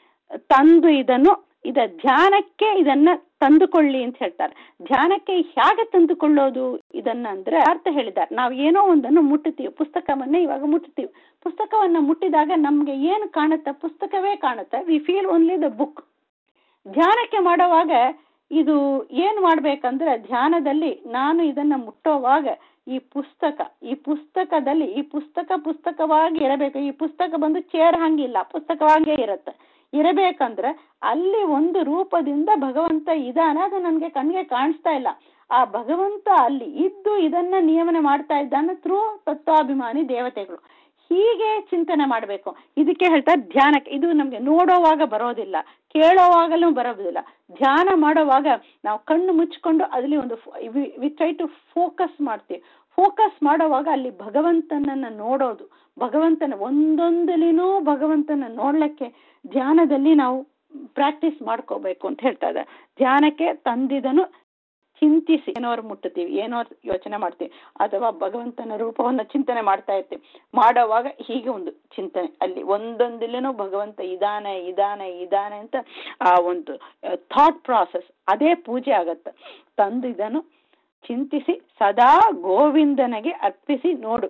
A: ತಂದು ಇದನ್ನು ಇದ ಧ್ಯಾನಕ್ಕೆ ಇದನ್ನ ತಂದುಕೊಳ್ಳಿ ಅಂತ ಹೇಳ್ತಾರೆ ಧ್ಯಾನಕ್ಕೆ ಹೇಗೆ ತಂದುಕೊಳ್ಳೋದು ಇದನ್ನ ಅಂದ್ರೆ ಅರ್ಥ ಹೇಳಿದ್ದಾರೆ ನಾವು ಏನೋ ಒಂದನ್ನು ಮುಟ್ಟುತ್ತೀವಿ ಪುಸ್ತಕವನ್ನೇ ಇವಾಗ ಮುಟ್ಟುತ್ತೀವಿ ಪುಸ್ತಕವನ್ನ ಮುಟ್ಟಿದಾಗ ನಮ್ಗೆ ಏನು ಕಾಣುತ್ತೆ ಪುಸ್ತಕವೇ ಕಾಣುತ್ತೆ we feel only the book ಧ್ಯಾನಕ್ಕೆ ಮಾಡುವಾಗ ಇದು ಏನ್ ಮಾಡ್ಬೇಕಂದ್ರೆ ಧ್ಯಾನದಲ್ಲಿ ನಾನು ಇದನ್ನ ಮುಟ್ಟೋವಾಗ ಈ ಪುಸ್ತಕ ಈ ಪುಸ್ತಕದಲ್ಲಿ ಈ ಪುಸ್ತಕ ಪುಸ್ತಕವಾಗಿ ಇರಬೇಕು ಈ ಪುಸ್ತಕ ಬಂದು ಚೇರ್ ಹಂಗಿಲ್ಲ ಪುಸ್ತಕವಾಗೇ ಇರುತ್ತೆ ಇರಬೇಕಂದ್ರೆ ಅಲ್ಲಿ ಒಂದು ರೂಪದಿಂದ ಭಗವಂತ ಇದಾನೆ ಅದು ನನಗೆ ಕಣ್ಣಿಗೆ ಕಾಣಿಸ್ತಾ ಇಲ್ಲ ಆ ಭಗವಂತ ಅಲ್ಲಿ ಇದ್ದು ಇದನ್ನ ನಿಯಮನ ಮಾಡ್ತಾ ಇದ್ದಾನೆ ಥ್ರೂ ತತ್ವಾಭಿಮಾನಿ ದೇವತೆಗಳು ಹೀಗೆ ಚಿಂತನೆ ಮಾಡಬೇಕು ಇದಕ್ಕೆ ಹೇಳ್ತಾರೆ ಧ್ಯಾನಕ್ಕೆ ಇದು ನಮಗೆ ನೋಡೋವಾಗ ಬರೋದಿಲ್ಲ ಕೇಳೋವಾಗಲೂ ಬರೋದಿಲ್ಲ ಧ್ಯಾನ ಮಾಡೋವಾಗ ನಾವು ಕಣ್ಣು ಮುಚ್ಕೊಂಡು ಅಲ್ಲಿ ಒಂದು ವಿ ಟ್ರೈ ಟು ಫೋಕಸ್ ಮಾಡ್ತೀವಿ ಫೋಕಸ್ ಮಾಡೋವಾಗ ಅಲ್ಲಿ ಭಗವಂತನನ್ನ ನೋಡೋದು ಭಗವಂತನ ಒಂದೊಂದಲಿನೂ ಭಗವಂತನ ನೋಡ್ಲಿಕ್ಕೆ ಧ್ಯಾನದಲ್ಲಿ ನಾವು ಪ್ರಾಕ್ಟೀಸ್ ಮಾಡ್ಕೋಬೇಕು ಅಂತ ಹೇಳ್ತಾ ಇದ್ದಾರೆ ಧ್ಯಾನಕ್ಕೆ ತಂದಿದನು ಚಿಂತಿಸಿ ಏನೋರು ಮುಟ್ಟುತ್ತೀವಿ ಏನೋ ಯೋಚನೆ ಮಾಡ್ತೀವಿ ಅಥವಾ ಭಗವಂತನ ರೂಪವನ್ನ ಚಿಂತನೆ ಮಾಡ್ತಾ ಇರ್ತೀವಿ ಮಾಡೋವಾಗ ಹೀಗೆ ಒಂದು ಚಿಂತನೆ ಅಲ್ಲಿ ಒಂದೊಂದಿಲೇನೂ ಭಗವಂತ ಇದಾನೆ ಇದಾನೆ ಇದಾನೆ ಅಂತ ಆ ಒಂದು ಥಾಟ್ ಪ್ರಾಸೆಸ್ ಅದೇ ಪೂಜೆ ಆಗತ್ತೆ ತಂದು ಇದನ್ನು ಚಿಂತಿಸಿ ಸದಾ ಗೋವಿಂದನಿಗೆ ಅರ್ಪಿಸಿ ನೋಡು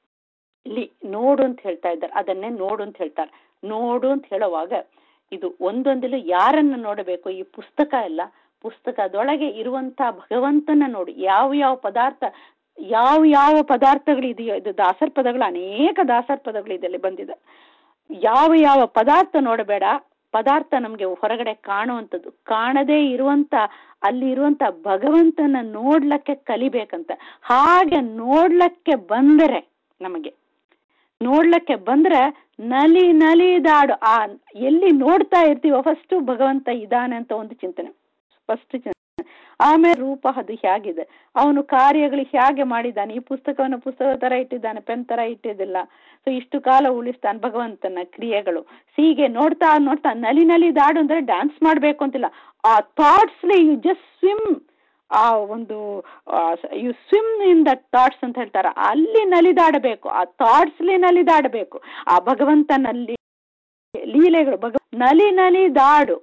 A: ಇಲ್ಲಿ ನೋಡು ಅಂತ ಹೇಳ್ತಾ ಇದ್ದಾರೆ ಅದನ್ನೇ ನೋಡು ಅಂತ ಹೇಳ್ತಾರೆ ನೋಡು ಅಂತ ಹೇಳುವಾಗ ಇದು ಒಂದೊಂದಿಲು ಯಾರನ್ನ ನೋಡಬೇಕು ಈ ಪುಸ್ತಕ ಎಲ್ಲ ಪುಸ್ತಕದೊಳಗೆ ಇರುವಂತ ಭಗವಂತನ ನೋಡಿ ಯಾವ ಯಾವ ಪದಾರ್ಥ ಯಾವ ಯಾವ ಪದಾರ್ಥಗಳು ಇದೆಯೋ ಇದು ದಾಸರ್ ಪದಗಳು ಅನೇಕ ದಾಸರ್ ಪದಗಳು ಇದರಲ್ಲಿ ಬಂದಿದೆ ಯಾವ ಯಾವ ಪದಾರ್ಥ ನೋಡಬೇಡ ಪದಾರ್ಥ ನಮ್ಗೆ ಹೊರಗಡೆ ಕಾಣುವಂಥದ್ದು ಕಾಣದೇ ಇರುವಂತ ಅಲ್ಲಿ ಇರುವಂತ ಭಗವಂತನ ನೋಡ್ಲಕ್ಕೆ ಕಲಿಬೇಕಂತ ಹಾಗೆ ನೋಡ್ಲಕ್ಕೆ ಬಂದರೆ ನಮಗೆ ನೋಡ್ಲಕ್ಕೆ ಬಂದ್ರೆ ನಲಿ ನಲಿದಾಡು ಆ ಎಲ್ಲಿ ನೋಡ್ತಾ ಇರ್ತೀವೋ ಫಸ್ಟ್ ಭಗವಂತ ಇದ್ದಾನೆ ಅಂತ ಒಂದು ಚಿಂತನೆ ಫಸ್ಟ್ ಚಿಂತನೆ ಆಮೇಲೆ ರೂಪ ಅದು ಹೇಗಿದೆ ಅವನು ಕಾರ್ಯಗಳು ಹೇಗೆ ಮಾಡಿದ್ದಾನೆ ಈ ಪುಸ್ತಕವನ್ನು ಪುಸ್ತಕ ತರ ಇಟ್ಟಿದ್ದಾನೆ ಪೆನ್ ತರ ಇಟ್ಟಿದ್ದಿಲ್ಲ ಸೊ ಇಷ್ಟು ಕಾಲ ಉಳಿಸ್ತಾನೆ ಭಗವಂತನ ಕ್ರಿಯೆಗಳು ಹೀಗೆ ನೋಡ್ತಾ ನೋಡ್ತಾ ನಲಿ ನಲಿ ದಾಡು ಅಂದ್ರೆ ಡ್ಯಾನ್ಸ್ ಮಾಡ್ಬೇಕು ಅಂತಿಲ್ಲ ಆ ಥಾಟ್ಸ್ಲಿ ಯು ಜಸ್ಟ್ ಸ್ವಿಮ್ ಆ ಒಂದು you swim in the thoughts ಅಂತ ಹೇಳ್ತಾರ ಅಲ್ಲಿ ನಲಿದಾಡಬೇಕು ಆ ಥಾಟ್ಸ್ಲಿ ನಲಿದಾಡಬೇಕು ಆ ಭಗವಂತನಲ್ಲಿ ಲೀಲೆಗಳು ಭಗ ನಲಿ ನಲಿ ದಾಡು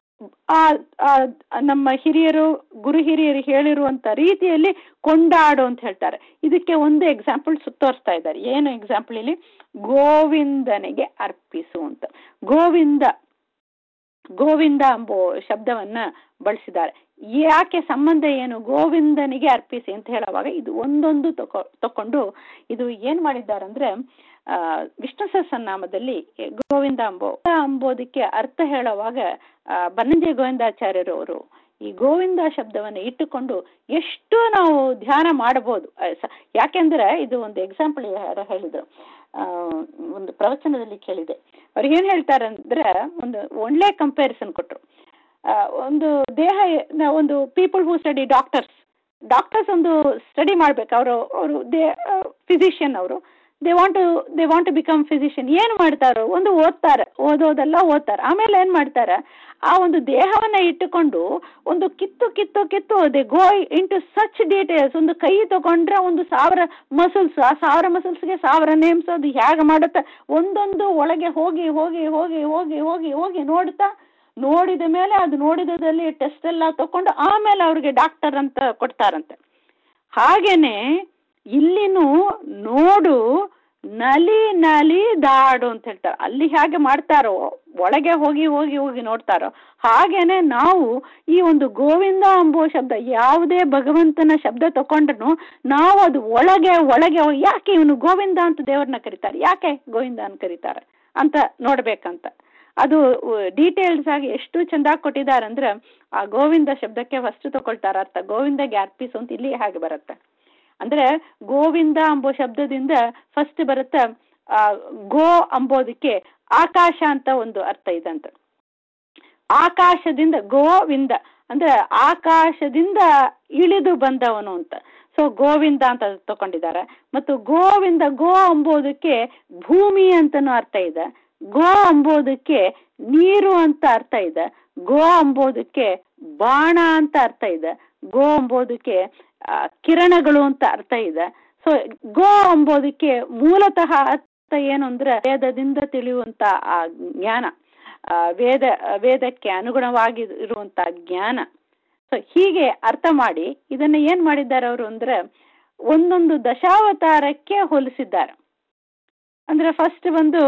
A: ಆ ನಮ್ಮ ಹಿರಿಯರು ಗುರು ಹಿರಿಯರು ಹೇಳಿರುವಂತ ರೀತಿಯಲ್ಲಿ ಕೊಂಡಾಡು ಅಂತ ಹೇಳ್ತಾರೆ ಇದಕ್ಕೆ ಒಂದು ಎಕ್ಸಾಂಪಲ್ ತೋರಿಸ್ತಾ ಇದ್ದಾರೆ ಏನು ಎಕ್ಸಾಂಪಲ್ ಇಲ್ಲಿ ಗೋವಿಂದನಿಗೆ ಅರ್ಪಿಸು ಅಂತ ಗೋವಿಂದ ಗೋವಿಂದ ಎಂಬೋ ಶಬ್ದವನ್ನ ಬಳಸಿದ್ದಾರೆ ಯಾಕೆ ಸಂಬಂಧ ಏನು ಗೋವಿಂದನಿಗೆ ಅರ್ಪಿಸಿ ಅಂತ ಹೇಳುವಾಗ ಇದು ಒಂದೊಂದು ತಕೊ ತಕೊಂಡು ಇದು ಏನ್ ಮಾಡಿದ್ದಾರೆ ಅಂದ್ರೆ ಆ ವಿಷ್ಣು ಸಹಸ್ರನಾಮದಲ್ಲಿ ಗೋವಿಂದ ಅಂಬೋ ಅಂಬೋದಕ್ಕೆ ಅರ್ಥ ಹೇಳುವಾಗ ಬನ್ನಂಜೆ ಗೋವಿಂದಾಚಾರ್ಯರು ಅವರು ಈ ಗೋವಿಂದ ಶಬ್ದವನ್ನು ಇಟ್ಟುಕೊಂಡು ಎಷ್ಟು ನಾವು ಧ್ಯಾನ ಮಾಡಬಹುದು ಯಾಕೆಂದ್ರೆ ಇದು ಒಂದು ಎಕ್ಸಾಂಪಲ್ ಯಾರೋ ಹೇಳಿದ್ರು ಆ ಒಂದು ಪ್ರವಚನದಲ್ಲಿ ಕೇಳಿದೆ ಅವ್ರು ಏನ್ ಹೇಳ್ತಾರೆ ಅಂದ್ರೆ ಒಂದು ಒಳ್ಳೆ ಕಂಪ್ಯಾರಿಸನ್ ಕೊಟ್ರು ಒಂದು ದೇಹ ಒಂದು people who study doctors doctors ಒಂದು ಸ್ಟಡಿ ಮಾಡ್ಬೇಕು ಅವರು ಅವರು ದೇ ಫಿಸಿಷಿಯನ್ ಅವರು they want to they want to become physician ಏನು ಮಾಡ್ತಾರೋ ಒಂದು ಓದ್ತಾರೆ ಓದೋದೆಲ್ಲ ಓದ್ತಾರೆ ಆಮೇಲೆ ಏನು ಮಾಡ್ತಾರೆ ಆ ಒಂದು ದೇಹವನ್ನ ಇಟ್ಟುಕೊಂಡು ಒಂದು ಕಿತ್ತು ಕಿತ್ತು ಕಿತ್ತು they go into such details ಒಂದು ಕೈ ತಗೊಂಡ್ರೆ ಒಂದು ಸಾವಿರ ಮಸಲ್ಸ್ ಆ ಸಾವಿರ ಮಸಲ್ಸ್ಗೆ ಸಾವಿರ ನೇಮ್ಸ್ ಅದು ಹೇಗೆ ಮಾಡುತ್ತೆ ಒಂದೊಂದು ಒಳಗೆ ಹೋಗಿ ಹೋಗಿ ಹೋಗಿ ಹೋಗಿ ಹೋಗಿ ಹೋಗಿ ನೋಡ್ತಾ ನೋಡಿದ ಮೇಲೆ ಅದು ನೋಡಿದಲ್ಲಿ ಟೆಸ್ಟ್ ಎಲ್ಲ ತಕೊಂಡು ಆಮೇಲೆ ಅವ್ರಿಗೆ ಡಾಕ್ಟರ್ ಅಂತ ಕೊಡ್ತಾರಂತೆ ಹಾಗೇನೆ ಇಲ್ಲಿನೂ ನೋಡು ನಲಿ ನಲಿ ದಾಡು ಅಂತ ಹೇಳ್ತಾರೆ ಅಲ್ಲಿ ಹೇಗೆ ಮಾಡ್ತಾರೋ ಒಳಗೆ ಹೋಗಿ ಹೋಗಿ ಹೋಗಿ ನೋಡ್ತಾರೋ ಹಾಗೇನೆ ನಾವು ಈ ಒಂದು ಗೋವಿಂದ ಎಂಬುವ ಶಬ್ದ ಯಾವುದೇ ಭಗವಂತನ ಶಬ್ದ ತಕೊಂಡ್ರು ನಾವು ಅದು ಒಳಗೆ ಒಳಗೆ ಯಾಕೆ ಇವನು ಗೋವಿಂದ ಅಂತ ದೇವ್ರನ್ನ ಕರೀತಾರೆ ಯಾಕೆ ಗೋವಿಂದ ಅಂತ ಕರೀತಾರೆ ಅಂತ ನೋಡ್ಬೇಕಂತ ಅದು ಡೀಟೇಲ್ಸ್ ಆಗಿ ಎಷ್ಟು ಚೆಂದಾಗಿ ಕೊಟ್ಟಿದ್ದಾರೆ ಅಂದ್ರೆ ಆ ಗೋವಿಂದ ಶಬ್ದಕ್ಕೆ ಫಸ್ಟ್ ತಗೊಳ್ತಾರ ಅರ್ಥ ಗೋವಿಂದಗೆ ಅರ್ಪಿಸು ಅಂತ ಇಲ್ಲಿ ಹಾಗೆ ಬರುತ್ತೆ ಅಂದ್ರೆ ಗೋವಿಂದ ಎಂಬೋ ಶಬ್ದದಿಂದ ಫಸ್ಟ್ ಬರುತ್ತೆ ಆ ಗೋ ಅಂಬೋದಕ್ಕೆ ಆಕಾಶ ಅಂತ ಒಂದು ಅರ್ಥ ಇದೆ ಅಂತ ಆಕಾಶದಿಂದ ಗೋವಿಂದ ಅಂದ್ರೆ ಆಕಾಶದಿಂದ ಇಳಿದು ಬಂದವನು ಅಂತ ಸೊ ಗೋವಿಂದ ಅಂತ ತಕೊಂಡಿದ್ದಾರೆ ಮತ್ತು ಗೋವಿಂದ ಗೋ ಅಂಬೋದಕ್ಕೆ ಭೂಮಿ ಅಂತನೂ ಅರ್ಥ ಇದೆ ಗೋ ಅಂಬೋದಕ್ಕೆ ನೀರು ಅಂತ ಅರ್ಥ ಇದೆ ಗೋ ಅಂಬೋದಕ್ಕೆ ಬಾಣ ಅಂತ ಅರ್ಥ ಇದೆ ಗೋ ಅಂಬೋದಕ್ಕೆ ಕಿರಣಗಳು ಅಂತ ಅರ್ಥ ಇದೆ ಸೊ ಗೋ ಅಂಬೋದಕ್ಕೆ ಮೂಲತಃ ಅರ್ಥ ಏನು ಅಂದ್ರೆ ವೇದದಿಂದ ತಿಳಿಯುವಂತ ಆ ಜ್ಞಾನ ವೇದ ವೇದಕ್ಕೆ ಅನುಗುಣವಾಗಿ ಇರುವಂತ ಜ್ಞಾನ ಸೊ ಹೀಗೆ ಅರ್ಥ ಮಾಡಿ ಇದನ್ನ ಏನ್ ಮಾಡಿದ್ದಾರೆ ಅವರು ಅಂದ್ರೆ ಒಂದೊಂದು ದಶಾವತಾರಕ್ಕೆ ಹೋಲಿಸಿದ್ದಾರೆ ಅಂದ್ರೆ ಫಸ್ಟ್ ಒಂದು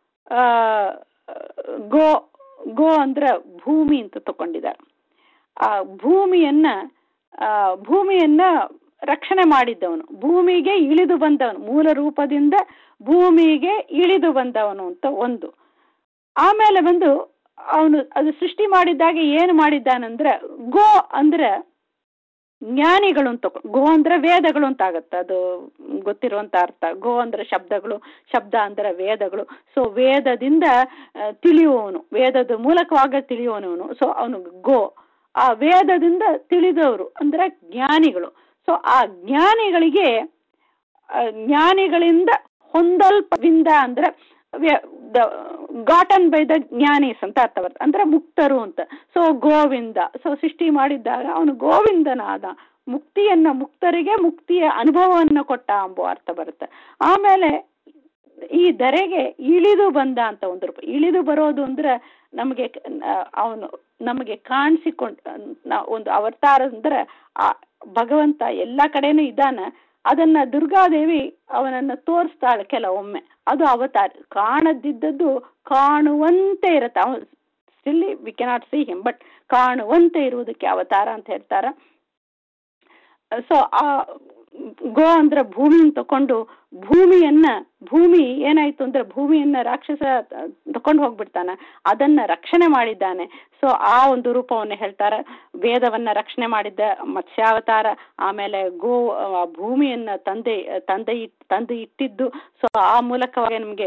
A: ಗೋ ಗೋ ಅಂದ್ರೆ ಭೂಮಿ ಅಂತ ತಗೊಂಡಿದ್ದಾರೆ ಆ ಭೂಮಿಯನ್ನ ಭೂಮಿಯನ್ನ ರಕ್ಷಣೆ ಮಾಡಿದ್ದವನು ಭೂಮಿಗೆ ಇಳಿದು ಬಂದವನು ಮೂಲ ರೂಪದಿಂದ ಭೂಮಿಗೆ ಇಳಿದು ಬಂದವನು ಅಂತ ಒಂದು ಆಮೇಲೆ ಬಂದು ಅವನು ಅದು ಸೃಷ್ಟಿ ಮಾಡಿದ್ದಾಗ ಏನು ಮಾಡಿದ್ದಾನಂದ್ರೆ ಗೋ ಅಂದ್ರೆ ಜ್ಞಾನಿಗಳು ಅಂತ ಗೋ ಅಂದ್ರೆ ವೇದಗಳು ಅಂತ ಆಗತ್ತೆ ಅದು ಗೊತ್ತಿರುವಂತ ಅರ್ಥ ಗೋ ಅಂದ್ರೆ ಶಬ್ದಗಳು ಶಬ್ದ ಅಂದ್ರೆ ವೇದಗಳು ಸೊ ವೇದದಿಂದ ತಿಳಿಯುವವನು ವೇದದ ಮೂಲಕವಾಗ ತಿಳಿಯುವವನು ಸೊ ಅವನು ಗೋ ಆ ವೇದದಿಂದ ತಿಳಿದವರು ಅಂದ್ರೆ ಜ್ಞಾನಿಗಳು ಸೊ ಆ ಜ್ಞಾನಿಗಳಿಗೆ ಜ್ಞಾನಿಗಳಿಂದ ಹೊಂದಲ್ಪದಿಂದ ಅಂದ್ರೆ ಗಾಟನ್ ಬೈ ದ ಜ್ಞಾನೀಸ್ ಅಂತ ಅರ್ಥ ಬರ್ತದೆ ಅಂದ್ರೆ ಮುಕ್ತರು ಅಂತ ಸೊ ಗೋವಿಂದ ಸೊ ಸೃಷ್ಟಿ ಮಾಡಿದ್ದಾಗ ಅವನು ಗೋವಿಂದನಾದ ಮುಕ್ತಿಯನ್ನ ಮುಕ್ತರಿಗೆ ಮುಕ್ತಿಯ ಅನುಭವವನ್ನು ಕೊಟ್ಟ ಎಂಬ ಅರ್ಥ ಬರುತ್ತೆ ಆಮೇಲೆ ಈ ಧರೆಗೆ ಇಳಿದು ಬಂದ ಅಂತ ಒಂದು ರೂಪ ಇಳಿದು ಬರೋದು ಅಂದ್ರೆ ನಮಗೆ ಅವನು ನಮಗೆ ಕಾಣಿಸಿಕೊಂಡ್ ಒಂದು ಅವತಾರ ಅಂದ್ರೆ ಆ ಭಗವಂತ ಎಲ್ಲ ಕಡೆನೂ ಇದ್ದಾನ ಅದನ್ನ ದುರ್ಗಾದೇವಿ ಅವನನ್ನ ತೋರಿಸ್ತಾಳೆ ಕೆಲವೊಮ್ಮೆ ಅದು ಅವತಾರ ಕಾಣದಿದ್ದದ್ದು ಕಾಣುವಂತೆ ಇರುತ್ತೆ ಅವನು still we cannot see him but ಕಾಣುವಂತೆ ಇರುವುದಕ್ಕೆ ಅವತಾರ ಅಂತ ಹೇಳ್ತಾರ ಸೊ ಆ ಗೋ ಅಂದ್ರೆ ಭೂಮಿನ ತಕೊಂಡು ಭೂಮಿಯನ್ನ ಭೂಮಿ ಏನಾಯ್ತು ಅಂದ್ರೆ ಭೂಮಿಯನ್ನ ರಾಕ್ಷಸ ತಕೊಂಡು ಹೋಗ್ಬಿಡ್ತಾನ ಅದನ್ನ ರಕ್ಷಣೆ ಮಾಡಿದ್ದಾನೆ ಸೊ ಆ ಒಂದು ರೂಪವನ್ನು ಹೇಳ್ತಾರೆ ವೇದವನ್ನ ರಕ್ಷಣೆ ಮಾಡಿದ್ದ ಮತ್ಸ್ಯಾವತಾರ ಆಮೇಲೆ ಗೋ ಭೂಮಿಯನ್ನ ತಂದೆ ತಂದೆ ತಂದೆ ಇಟ್ಟಿದ್ದು ಸೊ ಆ ಮೂಲಕವಾಗಿ ನಮಗೆ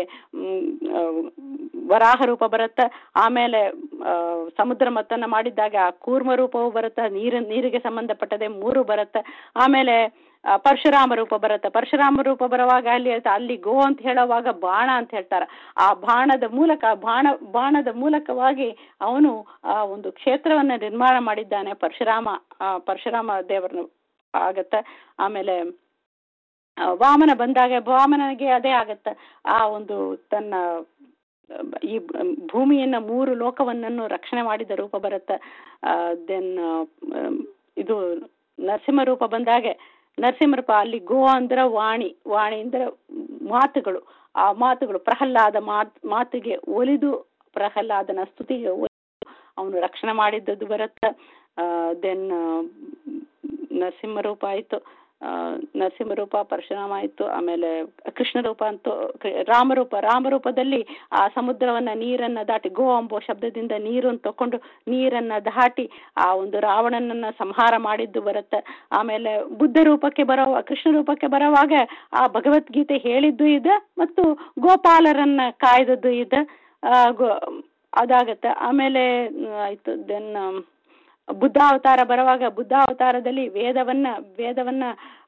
A: ವರಾಹ ರೂಪ ಬರುತ್ತೆ ಆಮೇಲೆ ಸಮುದ್ರ ಮತ್ತನ್ನ ಮಾಡಿದ್ದಾಗ ಆ ಕೂರ್ಮ ರೂಪವು ಬರುತ್ತೆ ನೀರು ನೀರಿಗೆ ಸಂಬಂಧಪಟ್ಟದೆ ಮೂರು ಬರುತ್ತೆ ಆಮೇಲೆ ಪರಶುರಾಮ ರೂಪ ಬರುತ್ತೆ ಪರಶುರಾಮ ರೂಪ ಬರುವಾಗ ಅಲ್ಲಿ ಅಲ್ಲಿ ಗೋ ಅಂತ ಹೇಳುವಾಗ ಬಾಣ ಅಂತ ಹೇಳ್ತಾರೆ ಆ ಬಾಣದ ಮೂಲಕ ಬಾಣ ಬಾಣದ ಮೂಲಕವಾಗಿ ಅವನು ಆ ಒಂದು ಕ್ಷೇತ್ರವನ್ನ ನಿರ್ಮಾಣ ಮಾಡಿದ್ದಾನೆ ಪರಶುರಾಮ ಪರಶುರಾಮ ದೇವರನ್ನು ಆಗತ್ತೆ ಆಮೇಲೆ ವಾಮನ ಬಂದಾಗ ವಾಮನನಿಗೆ ಅದೇ ಆಗತ್ತೆ ಆ ಒಂದು ತನ್ನ ಈ ಭೂಮಿಯನ್ನ ಮೂರು ಲೋಕವನ್ನನ್ನು ರಕ್ಷಣೆ ಮಾಡಿದ ರೂಪ ಬರುತ್ತೆ ದೆನ್ ಇದು ನರಸಿಂಹ ರೂಪ ಬಂದಾಗೆ ನರಸಿಂಹ ರೂಪ ಅಲ್ಲಿ ಗೋ ಅಂದ್ರೆ ವಾಣಿ ವಾಣಿ ಅಂದ್ರೆ ಮಾತುಗಳು ಆ ಮಾತುಗಳು ಪ್ರಹ್ಲಾದ ಮಾತ್ ಮಾತಿಗೆ ಒಲಿದು ಪ್ರಹ್ಲಾದನ ಸ್ತುತಿಗೆ ಒಲಿದು ಅವನು ರಕ್ಷಣೆ ಮಾಡಿದ್ದದ್ದು ಬರುತ್ತೆ ದೆನ್ ನರಸಿಂಹ ರೂಪ ಆಯಿತು ನರಸಿಂಹರೂಪ ಪರಶುರಾಮ ಆಯಿತು ಆಮೇಲೆ ಕೃಷ್ಣ ರೂಪ ಅಂತೂ ರಾಮರೂಪ ರಾಮರೂಪದಲ್ಲಿ ಆ ಸಮುದ್ರವನ್ನ ನೀರನ್ನ ದಾಟಿ ಗೋ ಅಂಬೋ ಶಬ್ದದಿಂದ ನೀರನ್ನು ತಕೊಂಡು ನೀರನ್ನ ದಾಟಿ ಆ ಒಂದು ರಾವಣನನ್ನ ಸಂಹಾರ ಮಾಡಿದ್ದು ಬರುತ್ತೆ ಆಮೇಲೆ ಬುದ್ಧ ರೂಪಕ್ಕೆ ಬರೋ ಕೃಷ್ಣ ರೂಪಕ್ಕೆ ಬರೋವಾಗ ಆ ಭಗವದ್ಗೀತೆ ಹೇಳಿದ್ದು ಇದೆ ಮತ್ತು ಗೋಪಾಲರನ್ನ ಕಾಯ್ದದ್ದು ಇದೆ ಅದಾಗತ್ತೆ ಆಮೇಲೆ ಆಯ್ತು ದೆನ್ ಬುದ್ಧ ಅವತಾರ ಬರುವಾಗ ಬುದ್ಧ ಅವತಾರದಲ್ಲಿ ವೇದವನ್ನ ವೇದವನ್ನ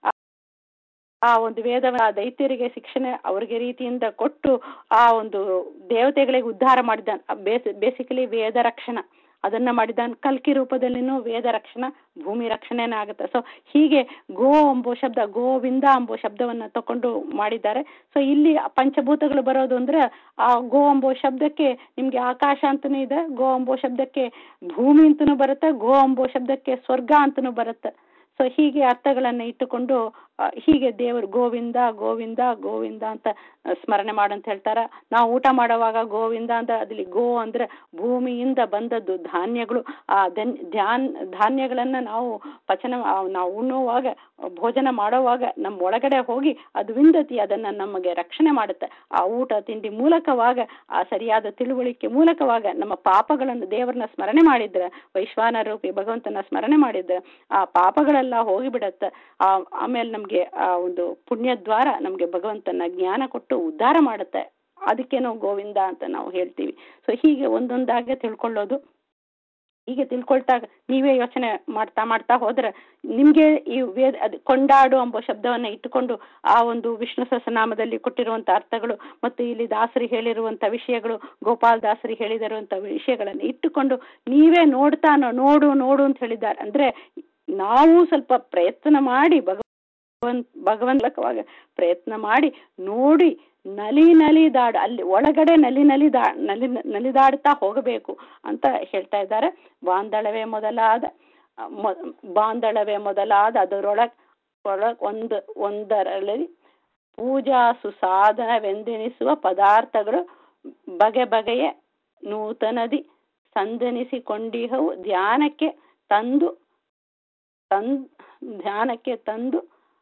A: ಆ ಒಂದು ವೇದವ ದೈತ್ಯರಿಗೆ ಶಿಕ್ಷಣ ಅವ್ರಿಗೆ ರೀತಿಯಿಂದ ಕೊಟ್ಟು ಆ ಒಂದು ದೇವತೆಗಳಿಗೆ ಉದ್ಧಾರ ಮಾಡಿದ್ದಾನೆ ಬೇಸ್ ಬೇಸಿಕಲಿ ವೇದ ರಕ್ಷಣ ಅದನ್ನ ಮಾಡಿದ್ದಾನೆ ಕಲ್ಕಿ ರೂಪದಲ್ಲಿನೂ ವೇದ ರಕ್ಷಣಾ ಭೂಮಿ ರಕ್ಷಣೆನೇ ಆಗುತ್ತೆ ಸೊ ಹೀಗೆ ಗೋ ಎಂಬೋ ಶಬ್ದ ಗೋವಿಂದ ಎಂಬೋ ಶಬ್ದವನ್ನ ತಕೊಂಡು ಮಾಡಿದ್ದಾರೆ ಸೊ ಇಲ್ಲಿ ಪಂಚಭೂತಗಳು ಬರೋದು ಅಂದ್ರೆ ಆ ಗೋ ಎಂಬೋ ಶಬ್ದಕ್ಕೆ ನಿಮ್ಗೆ ಆಕಾಶ ಅಂತನೂ ಇದೆ ಗೋ ಎಂಬೋ ಶಬ್ದಕ್ಕೆ ಭೂಮಿ ಅಂತನೂ ಬರುತ್ತೆ ಗೋ ಎಂಬೋ ಶಬ್ದಕ್ಕೆ ಸ್ವರ್ಗ ಅಂತನೂ ಬರುತ್ತೆ ಸೊ ಹೀಗೆ ಅರ್ಥಗಳನ್ನ ಇಟ್ಟುಕೊಂಡು ಹೀಗೆ ದೇವರು ಗೋವಿಂದ ಗೋವಿಂದ ಗೋವಿಂದ ಅಂತ ಸ್ಮರಣೆ ಮಾಡಂತ ಹೇಳ್ತಾರ ನಾವು ಊಟ ಮಾಡುವಾಗ ಗೋವಿಂದ ಅಂತ ಅದಲ್ಲಿ ಗೋ ಅಂದ್ರೆ ಭೂಮಿಯಿಂದ ಬಂದದ್ದು ಧಾನ್ಯಗಳು ಆ ಧ್ಯಾನ್ ಧಾನ್ಯಗಳನ್ನ ನಾವು ಪಚನ ನಾವು ಉಣ್ಣುವಾಗ ಭೋಜನ ಮಾಡುವಾಗ ನಮ್ಮ ಒಳಗಡೆ ಹೋಗಿ ಅದು ವಿಂದತಿ ಅದನ್ನ ನಮಗೆ ರಕ್ಷಣೆ ಮಾಡುತ್ತೆ ಆ ಊಟ ತಿಂಡಿ ಮೂಲಕವಾಗ ಆ ಸರಿಯಾದ ತಿಳುವಳಿಕೆ ಮೂಲಕವಾಗ ನಮ್ಮ ಪಾಪಗಳನ್ನು ದೇವರನ್ನ ಸ್ಮರಣೆ ಮಾಡಿದ್ರೆ ವೈಶ್ವಾನ ರೂಪಿ ಭಗವಂತನ ಸ್ಮರಣೆ ಮಾಡಿದ್ರೆ ಆ ಪಾಪಗಳೆಲ್ಲ ಹೋಗಿಬಿಡತ್ತೆ ಆ ಆಮೇಲೆ ನಮ್ಗೆ ಆ ಒಂದು ಪುಣ್ಯ ದ್ವಾರ ನಮ್ಗೆ ಭಗವಂತನ ಜ್ಞಾನ ಕೊಟ್ಟು ಉದ್ಧಾರ ಮಾಡುತ್ತೆ ಅದಕ್ಕೇನೋ ಗೋವಿಂದ ಅಂತ ನಾವು ಹೇಳ್ತೀವಿ ಸೊ ಹೀಗೆ ಒಂದೊಂದಾಗೆ ತಿಳ್ಕೊಳ್ಳೋದು ಹೀಗೆ ತಿಳ್ಕೊಳ್ತಾ ನೀವೇ ಯೋಚನೆ ಮಾಡ್ತಾ ಮಾಡ್ತಾ ಹೋದ್ರೆ ನಿಮಗೆ ಈ ವೇದ ಅದು ಕೊಂಡಾಡು ಎಂಬ ಶಬ್ದವನ್ನು ಇಟ್ಟುಕೊಂಡು ಆ ಒಂದು ವಿಷ್ಣು ಸಹಸ್ರನಾಮದಲ್ಲಿ ಕೊಟ್ಟಿರುವಂಥ ಅರ್ಥಗಳು ಮತ್ತು ಇಲ್ಲಿ ದಾಸರಿ ಹೇಳಿರುವಂಥ ವಿಷಯಗಳು ಗೋಪಾಲ್ ದಾಸರಿ ಹೇಳಿದಿರುವಂಥ ವಿಷಯಗಳನ್ನು ಇಟ್ಟುಕೊಂಡು ನೀವೇ ನೋಡ್ತಾ ನೋಡು ನೋಡು ಅಂತ ಹೇಳಿದ್ದಾರೆ ಅಂದ್ರೆ ನಾವು ಸ್ವಲ್ಪ ಪ್ರಯತ್ನ ಮಾಡಿ ಭಗವಂತ ಭಗವಂತಕವಾಗಿ ಪ್ರಯತ್ನ ಮಾಡಿ ನೋಡಿ ನಲಿ ನಲಿದಾಡ ಅಲ್ಲಿ ಒಳಗಡೆ ನಲಿ ನಲಿದಾ ನಲಿ ನಲಿದಾಡ್ತಾ ಹೋಗಬೇಕು ಅಂತ ಹೇಳ್ತಾ ಇದ್ದಾರೆ ಬಾಂಧಳವೇ ಮೊದಲಾದ ಬಾಂಧಳವೇ ಮೊದಲಾದ ಅದರೊಳಗ್ ಒಳಗ್ ಒಂದು ಒಂದರಲ್ಲಿ ಪೂಜಾ ಸುಸಾಧನವೆಂದೆನಿಸುವ ಪದಾರ್ಥಗಳು ಬಗೆ ಬಗೆಯ ನೂತನದಿ ಸಂದನಿಸಿಕೊಂಡಿಹವು ಧ್ಯಾನಕ್ಕೆ ತಂದು ತಂದ್ ಧ್ಯಾನಕ್ಕೆ ತಂದು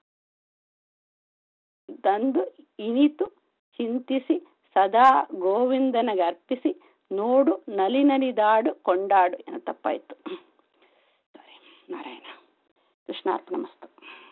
A: ತಂದು ಇನಿತು ಚಿಂತಿಸಿ ಸದಾ ಗೋವಿಂದನಿಗೆ ಅರ್ಪಿಸಿ ನೋಡು ನಲಿ ನಲಿದಾಡು ಕೊಂಡಾಡು ಏನೋ ತಪ್ಪಾಯ್ತು ಸರಿ ನಾರಾಯಣ ಕೃಷ್ಣಾರ್ಪಣ ಮಸ್ತು